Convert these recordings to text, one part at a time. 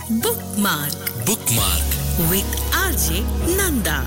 Bookmark bookmark with RJ Nanda.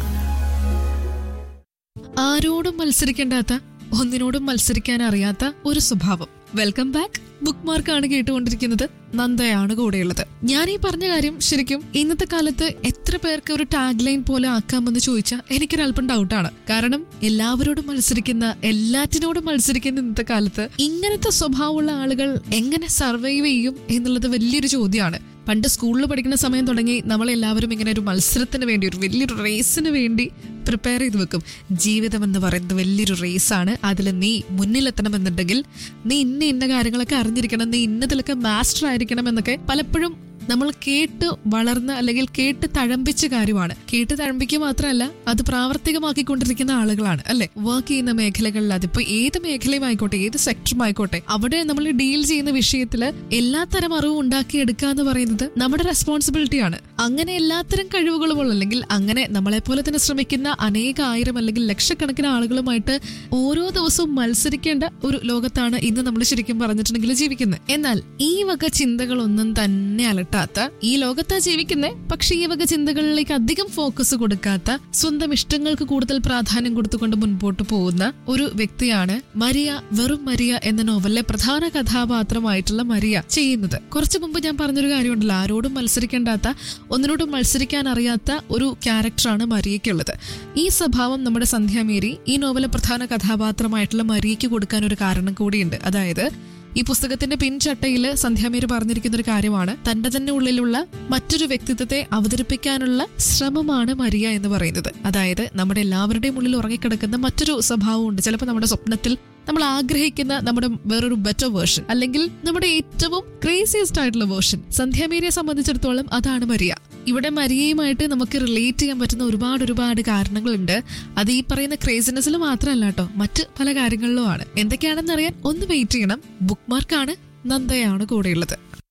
ആരോടും മത്സരിക്കേണ്ടാത്ത ഒന്നിനോടും മത്സരിക്കാൻ അറിയാത്ത ഒരു സ്വഭാവം വെൽക്കം ബാക്ക് ബുക്ക് മാർക്കാണ് കേട്ടുകൊണ്ടിരിക്കുന്നത് നന്ദയാണ് കൂടെയുള്ളത് ഞാൻ ഈ പറഞ്ഞ കാര്യം ശരിക്കും ഇന്നത്തെ കാലത്ത് എത്ര പേർക്ക് ഒരു ടാഗ് ലൈൻ പോലെ ആക്കാമെന്ന് ചോദിച്ചാൽ എനിക്കൊരല്പം ഡൗട്ടാണ് കാരണം എല്ലാവരോടും മത്സരിക്കുന്ന എല്ലാറ്റിനോടും മത്സരിക്കുന്ന ഇന്നത്തെ കാലത്ത് ഇങ്ങനത്തെ സ്വഭാവമുള്ള ആളുകൾ എങ്ങനെ സർവൈവ് ചെയ്യും എന്നുള്ളത് വലിയൊരു ചോദ്യമാണ് പണ്ട് സ്കൂളിൽ പഠിക്കുന്ന സമയം തുടങ്ങി നമ്മളെല്ലാവരും ഇങ്ങനെ ഒരു മത്സരത്തിന് വേണ്ടി ഒരു വലിയൊരു റേസിന് വേണ്ടി പ്രിപ്പയർ ചെയ്ത് വെക്കും ജീവിതം എന്ന് പറയുന്നത് വലിയൊരു റേസാണ് അതിൽ നീ മുന്നിലെത്തണമെന്നുണ്ടെങ്കിൽ നീ ഇന്ന ഇന്ന കാര്യങ്ങളൊക്കെ അറിഞ്ഞിരിക്കണം നീ ഇന്നതിലൊക്കെ മാസ്റ്റർ ആയിരിക്കണം എന്നൊക്കെ പലപ്പോഴും നമ്മൾ കേട്ട് വളർന്ന അല്ലെങ്കിൽ കേട്ട് തഴമ്പിച്ച കാര്യമാണ് കേട്ട് തഴമ്പിക്കുക മാത്രമല്ല അത് പ്രാവർത്തികമാക്കിക്കൊണ്ടിരിക്കുന്ന ആളുകളാണ് അല്ലെ വർക്ക് ചെയ്യുന്ന മേഖലകളിൽ അതിപ്പോ ഏത് മേഖലയും ആയിക്കോട്ടെ ഏത് സെക്ടറും ആയിക്കോട്ടെ അവിടെ നമ്മൾ ഡീൽ ചെയ്യുന്ന വിഷയത്തില് എല്ലാത്തരം അറിവും ഉണ്ടാക്കിയെടുക്കുക എന്ന് പറയുന്നത് നമ്മുടെ റെസ്പോൺസിബിലിറ്റിയാണ് അങ്ങനെ എല്ലാത്തരം കഴിവുകളുമുള്ള അല്ലെങ്കിൽ അങ്ങനെ നമ്മളെ പോലെ തന്നെ ശ്രമിക്കുന്ന അനേക ആയിരം അല്ലെങ്കിൽ ലക്ഷക്കണക്കിന് ആളുകളുമായിട്ട് ഓരോ ദിവസവും മത്സരിക്കേണ്ട ഒരു ലോകത്താണ് ഇന്ന് നമ്മൾ ശരിക്കും പറഞ്ഞിട്ടുണ്ടെങ്കിൽ ജീവിക്കുന്നത് എന്നാൽ ഈ വക ചിന്തകളൊന്നും തന്നെ അലട്ടാത്ത ഈ ലോകത്താ ജീവിക്കുന്നത് പക്ഷെ ഈ വക ചിന്തകളിലേക്ക് അധികം ഫോക്കസ് കൊടുക്കാത്ത സ്വന്തം ഇഷ്ടങ്ങൾക്ക് കൂടുതൽ പ്രാധാന്യം കൊടുത്തുകൊണ്ട് മുൻപോട്ട് പോകുന്ന ഒരു വ്യക്തിയാണ് മരിയ വെറും മരിയ എന്ന നോവലിലെ പ്രധാന കഥാപാത്രമായിട്ടുള്ള മരിയ ചെയ്യുന്നത് കുറച്ചു മുമ്പ് ഞാൻ പറഞ്ഞൊരു കാര്യമുണ്ടല്ലോ ആരോടും മത്സരിക്കേണ്ടാത്ത ഒന്നിനോടും മത്സരിക്കാൻ അറിയാത്ത ഒരു ക്യാരക്ടറാണ് മരിയയ്ക്കുള്ളത് ഈ സ്വഭാവം നമ്മുടെ സന്ധ്യാമേരി ഈ നോവലിലെ പ്രധാന കഥാപാത്രമായിട്ടുള്ള മരിയയ്ക്ക് കൊടുക്കാൻ ഒരു കാരണം കൂടിയുണ്ട് അതായത് ഈ പുസ്തകത്തിന്റെ പിൻചട്ടയിൽ സന്ധ്യാമേരി പറഞ്ഞിരിക്കുന്ന ഒരു കാര്യമാണ് തന്റെ തന്നെ ഉള്ളിലുള്ള മറ്റൊരു വ്യക്തിത്വത്തെ അവതരിപ്പിക്കാനുള്ള ശ്രമമാണ് മരിയ എന്ന് പറയുന്നത് അതായത് നമ്മുടെ എല്ലാവരുടെയും ഉള്ളിൽ ഉറങ്ങിക്കിടക്കുന്ന മറ്റൊരു സ്വഭാവമുണ്ട് ചിലപ്പോൾ നമ്മുടെ സ്വപ്നത്തിൽ നമ്മൾ ആഗ്രഹിക്കുന്ന നമ്മുടെ വേറൊരു ബെറ്റർ വേർഷൻ അല്ലെങ്കിൽ നമ്മുടെ ഏറ്റവും ക്രേസിയസ്റ്റ് ആയിട്ടുള്ള വേർഷൻ സന്ധ്യാമേരിയെ സംബന്ധിച്ചിടത്തോളം അതാണ് മരിയ ഇവിടെ മരിയയുമായിട്ട് നമുക്ക് റിലേറ്റ് ചെയ്യാൻ പറ്റുന്ന ഒരുപാട് ഒരുപാട് കാരണങ്ങളുണ്ട് അത് ഈ പറയുന്ന ക്രേസിനെസ്സിൽ മാത്രമല്ല കേട്ടോ മറ്റ് പല കാര്യങ്ങളിലുമാണ് എന്തൊക്കെയാണെന്ന് അറിയാൻ ഒന്ന് വെയിറ്റ് ചെയ്യണം ബുക്ക് മാർക്കാണ് നന്ദയാണ് കൂടെയുള്ളത്